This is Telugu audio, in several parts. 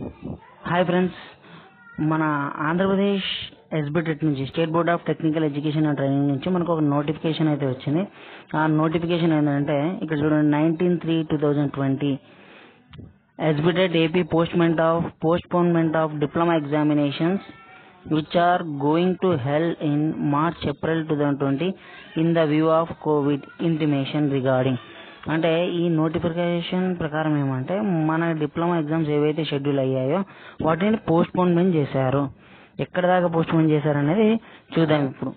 హాయ్ ఫ్రెండ్స్ మన ఆంధ్రప్రదేశ్ ఎస్బిటెట్ నుంచి state board of technical education and training నుంచి మనకు ఒక నోటిఫికేషన్ అయితే వచ్చింది ఆ నోటిఫికేషన్ ఏంటంటే ఇక్కడ చూడండి nineteen three two thousand twenty SBTET AP పోస్ట్మెంట్ of postponement of diploma examinations which are going to held in March April 2020 in the view of COVID intimation regarding అంటే ఈ నోటిఫికేషన్ ప్రకారం ఏమంటే మన డిప్లొమా ఎగ్జామ్స్ ఏవైతే షెడ్యూల్ అయ్యాయో వాటిని పోస్ట్ పోన్మెంట్ చేశారు ఎక్కడ దాకా పోస్ట్ పోన్ చేశారు అనేది చూద్దాం ఇప్పుడు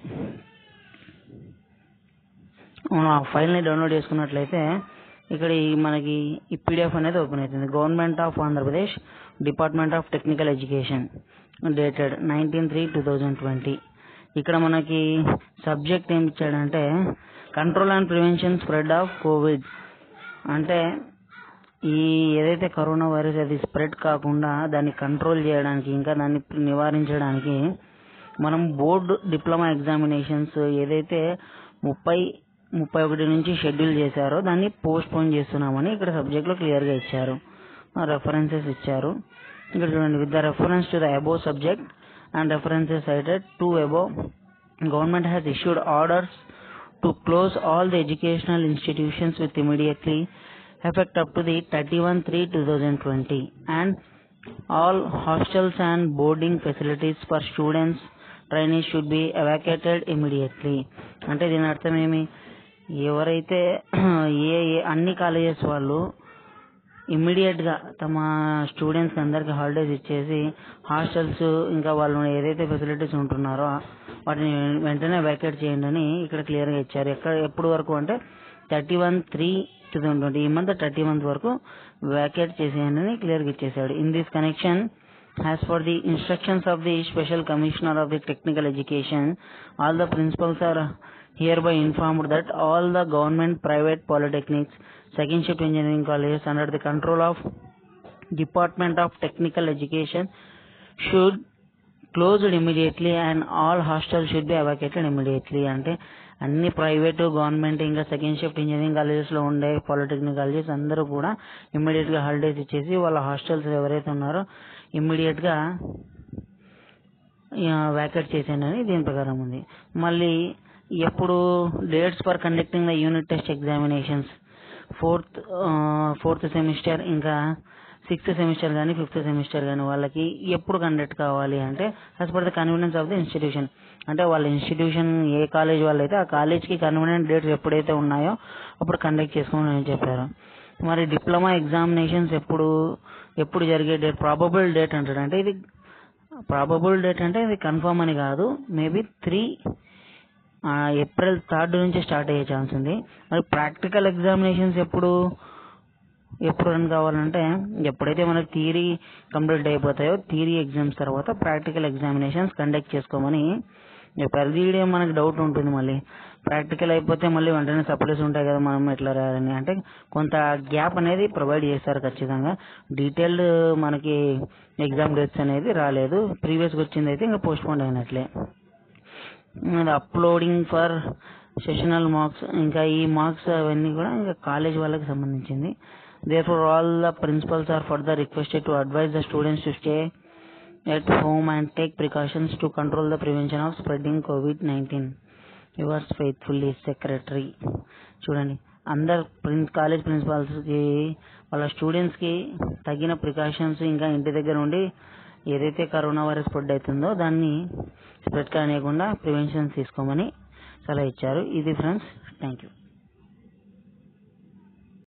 మనం ఆ ఫైల్ని డౌన్లోడ్ చేసుకున్నట్లయితే ఇక్కడ ఈ మనకి ఈ పీడిఎఫ్ అనేది ఓపెన్ అవుతుంది government of Andhra Pradesh department of technical education dated nineteen three two thousand twenty ఇక్కడ మనకి సబ్జెక్ట్ ఏమి ఇచ్చాడంటే control and prevention spread of Covid అంటే ఈ ఏదైతే కరోనా వైరస్ అది స్ప్రెడ్ కాకుండా దాన్ని కంట్రోల్ చేయడానికి ఇంకా దాన్ని నివారించడానికి మనం బోర్డు డిప్లొమా ఎగ్జామినేషన్స్ ఏదైతే ముప్పై ముప్పై ఒకటి నుంచి షెడ్యూల్ చేశారో దాన్ని పోస్ట్ పోన్ చేస్తున్నామని ఇక్కడ సబ్జెక్ట్లో క్లియర్గా ఇచ్చారు రెఫరెన్సెస్ ఇచ్చారు ఇక్కడ చూడండి with the reference to the above subject and references cited to above government has issued orders to close all the educational institutions with immediately effect up to the 31 3 2020 and all hostels and boarding facilities for students trainees should be evacuated immediately అంటే దీని అర్థం ఏమి ఎవరైతే ఏ ఏ అన్ని కాలేజెస్ వాళ్ళు ఇమ్మీడియట్ గా తమ స్టూడెంట్స్ అందరికి హాలిడేస్ ఇచ్చేసి హాస్టల్స్ ఇంకా వాళ్ళు ఏదైతే ఫెసిలిటీస్ ఉంటున్నారో వాటిని వెంటనే వ్యాకేట్ చేయండి అని ఇక్కడ క్లియర్ గా ఇచ్చారు ఎక్కడ ఎప్పుడు వరకు అంటే thirty one three two thousand twenty ఈ మంత్ థర్టీ మంత్ వరకు వ్యాకేట్ చేసేయండి అని క్లియర్ గా ఇచ్చేసాడు in this connection As for the instructions of the Special Commissioner of the Technical Education, all the principals are hereby informed that all the government private polytechnics, second shift engineering colleges under the control of Department of Technical Education should closed immediately and all hostels should be evacuated immediately అంటే అన్ని ప్రైవేట్ గవర్నమెంట్ ఇంకా సెకండ్ షిఫ్ట్ ఇంజనీరింగ్ కాలేజెస్ లో ఉండే పాలిటెక్నిక్ కాలేజెస్ అందరూ కూడా ఇమ్మీడియట్ గా హాలిడేస్ ఇచ్చేసి వాళ్ళ హాస్టల్స్ ఎవరైతే ఉన్నారో ఇమ్మీడియట్ గా వ్యాకెట్ చేసేయండి అని దీని ప్రకారం ఉంది మళ్ళీ ఎప్పుడు dates for conducting the unit test examinations fourth fourth semester ఇంకా సిక్స్త్ సెమిస్టర్ కానీ ఫిఫ్త్ సెమిస్టర్ కానీ వాళ్ళకి ఎప్పుడు కండక్ట్ కావాలి అంటే as per the convenience of the institution అంటే వాళ్ళ ఇన్స్టిట్యూషన్ ఏ కాలేజ్ వాళ్ళైతే ఆ కాలేజ్కి కన్వీనియంట్ డేట్స్ ఎప్పుడైతే ఉన్నాయో అప్పుడు కండక్ట్ చేసుకోమని చెప్పారు మరి డిప్లొమా ఎగ్జామినేషన్స్ ఎప్పుడు ఎప్పుడు జరిగే డేట్ ప్రాబబుల్ డేట్ అంటాడు అంటే ఇది ప్రాబబుల్ డేట్ అంటే ఇది కన్ఫర్మ్ అని కాదు మేబీ త్రీ ఏప్రిల్ థర్డ్ నుంచి స్టార్ట్ అయ్యే ఛాన్స్ ఉంది మరి ప్రాక్టికల్ ఎగ్జామినేషన్స్ ఎప్పుడు ఎప్పుడు రన్ కావాలంటే ఎప్పుడైతే మనకి థియరీ కంప్లీట్ అయిపోతాయో థియరీ ఎగ్జామ్స్ తర్వాత ప్రాక్టికల్ ఎగ్జామినేషన్స్ కండక్ట్ చేసుకోమని చెప్పారు దీడే మనకి డౌట్ ఉంటుంది మళ్ళీ ప్రాక్టికల్ అయిపోతే మళ్ళీ వెంటనే సప్లీస్ ఉంటాయి కదా మనం ఎట్లా రాయాలని అంటే కొంత గ్యాప్ అనేది ప్రొవైడ్ చేస్తారు ఖచ్చితంగా డీటెయిల్డ్ మనకి ఎగ్జామ్ డేట్స్ అనేది రాలేదు ప్రీవియస్గా వచ్చింది అయితే ఇంకా పోస్ట్ పోన్ అయినట్లే అప్లోడింగ్ ఫర్ సెషనల్ మార్క్స్ ఇంకా ఈ మార్క్స్ అవన్నీ కూడా ఇంకా కాలేజ్ వాళ్ళకి సంబంధించింది therefore all the principals are further requested to advise the students to stay at home and take precautions to control the prevention of spreading covid-19 yours faithfully secretary చూడండి అందరు ప్రిన్ కాలేజ్ ప్రిన్సిపాల్స్కి వాళ్ళ స్టూడెంట్స్కి తగిన ప్రికాషన్స్ ఇంకా ఇంటి దగ్గర ఉండి ఏదైతే కరోనా వైరస్ స్ప్రెడ్ అవుతుందో దాన్ని స్ప్రెడ్ కానియకుండా ప్రివెన్షన్ తీసుకోమని సలహా ఇచ్చారు ఇది ఫ్రెండ్స్ థ్యాంక్ యూ